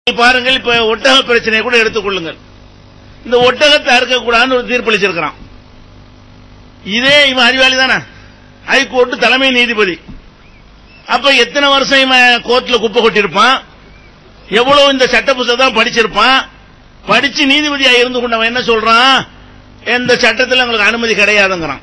பாருங்கள் இப்ப ஒட்டக பிரச்சனையை கூட எடுத்துக்கொள்ளுங்கள் இந்த ஒட்டகத்தை அறுக்கக்கூடாதுன்னு ஒரு தீர்ப்பளிச்சிருக்கிறான் இதே இவன் அறிவாளி தானே ஹைகோர்ட் தலைமை நீதிபதி அப்ப எத்தனை வருஷம் இவன் கோர்ட்ல குப்பை கொட்டியிருப்பான் எவ்வளவு இந்த சட்ட புத்தகம் படிச்சிருப்பான் படிச்சு நீதிபதியா இருந்து கொண்டவன் என்ன சொல்றான் இந்த சட்டத்தில் உங்களுக்கு அனுமதி கிடையாதுங்கிறான்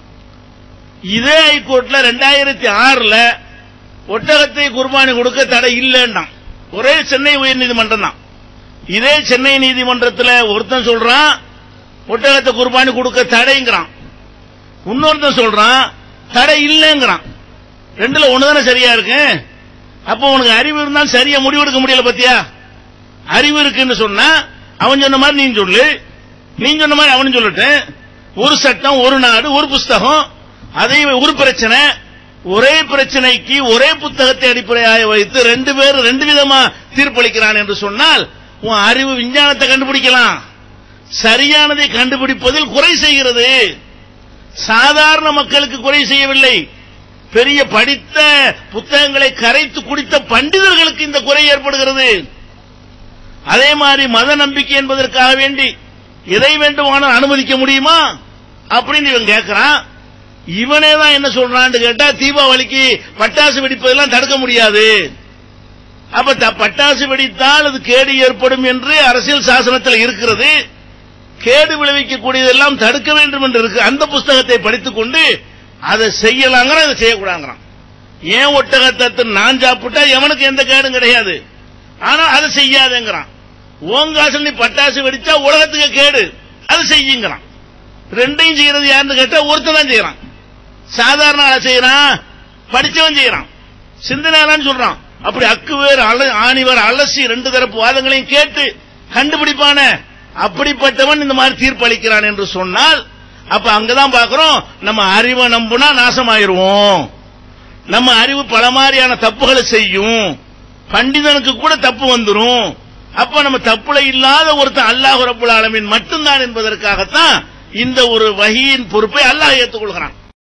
இதே ஹைகோர்ட்ல ரெண்டாயிரத்தி ஆறுல ஒட்டகத்தை குர்பானி கொடுக்க தடை இல்லைன்னான் ஒரே சென்னை உயர்நீதிமன்றம் தான் இதே சென்னை நீதிமன்றத்தில் ஒருத்தன் சொல்றான் ஒட்டகத்தை குர்பானி கொடுக்க தடைங்கிறான் இன்னொருத்தன் சொல்றான் தடை இல்லைங்கிறான் ரெண்டுல ஒண்ணுதானே சரியா இருக்கு அப்போ உனக்கு அறிவு இருந்தாலும் சரியா முடிவெடுக்க முடியல பத்தியா அறிவு இருக்குன்னு சொன்னா அவன் சொன்ன மாதிரி நீ சொல்லு நீ சொன்ன மாதிரி அவனும் சொல்லட்டு ஒரு சட்டம் ஒரு நாடு ஒரு புஸ்தகம் அதே ஒரு பிரச்சனை ஒரே பிரச்சனைக்கு ஒரே புத்தகத்தை அடிப்படையாக வைத்து ரெண்டு பேர் ரெண்டு விதமா தீர்ப்பளிக்கிறான் என்று சொன்னால் உன் அறிவு விஞ்ஞானத்தை கண்டுபிடிக்கலாம் சரியானதை கண்டுபிடிப்பதில் குறை செய்கிறது சாதாரண மக்களுக்கு குறை செய்யவில்லை பெரிய படித்த புத்தகங்களை கரைத்து குடித்த பண்டிதர்களுக்கு இந்த குறை ஏற்படுகிறது அதே மாதிரி மத நம்பிக்கை என்பதற்காக வேண்டி எதை வேண்டுமானால் அனுமதிக்க முடியுமா அப்படின்னு இவன் கேட்கிறான் இவனே தான் என்ன சொல்றான்னு கேட்டா தீபாவளிக்கு பட்டாசு வெடிப்பதெல்லாம் தடுக்க முடியாது அப்ப த- பட்டாசு வெடித்தால் அது கேடு ஏற்படும் என்று அரசியல் சாசனத்தில் இருக்கிறது கேடு விளைவிக்கக்கூடியதெல்லாம் தடுக்க வேண்டும் என்று இருக்கு அந்த புஸ்தகத்தை படித்துக் கொண்டு அதை செய்யலாங்கிற அதை செய்யக்கூடாங்கிறான் ஏன் ஒட்டகத்தை நான் சாப்பிட்டா எவனுக்கு எந்த கேடும் கிடையாது ஆனா அதை செய்யாதேங்கிறான் ஓங்காசல் நீ பட்டாசு வெடிச்சா உலகத்துக்கு கேடு அது செய்யுங்கிறான் ரெண்டையும் செய்யறது யாருன்னு கேட்டா ஒருத்தன் தான் செய்யறான் சாதாரண ஆளை செய்யறான் படிச்சவன் செய்யறான் சிந்தனையாளன்னு சொல்றான் அப்படி அக்கு வேறு அல- ஆணி வேறு அலசி ரெண்டு தரப்பு வாதங்களையும் கேட்டு கண்டுபிடிப்பான அப்படிப்பட்டவன் இந்த மாதிரி தீர்ப்பளிக்கிறான் என்று சொன்னால் அப்ப அங்கதான் பாக்குறோம் நம்ம அறிவை நம்புனா நாசமாயிருவோம் நம்ம அறிவு பல மாதிரியான தப்புகளை செய்யும் பண்டிதனுக்கு கூட தப்பு வந்துரும் அப்ப நம்ம தப்புல இல்லாத ஒருத்தன் அல்லாஹ் ரப்புல் ஆலமீன் மட்டும்தான் என்பதற்காகத்தான் இந்த ஒரு வகியின் பொறுப்பை அல்லாஹ் ஏற்றுக்கொள்கிறான்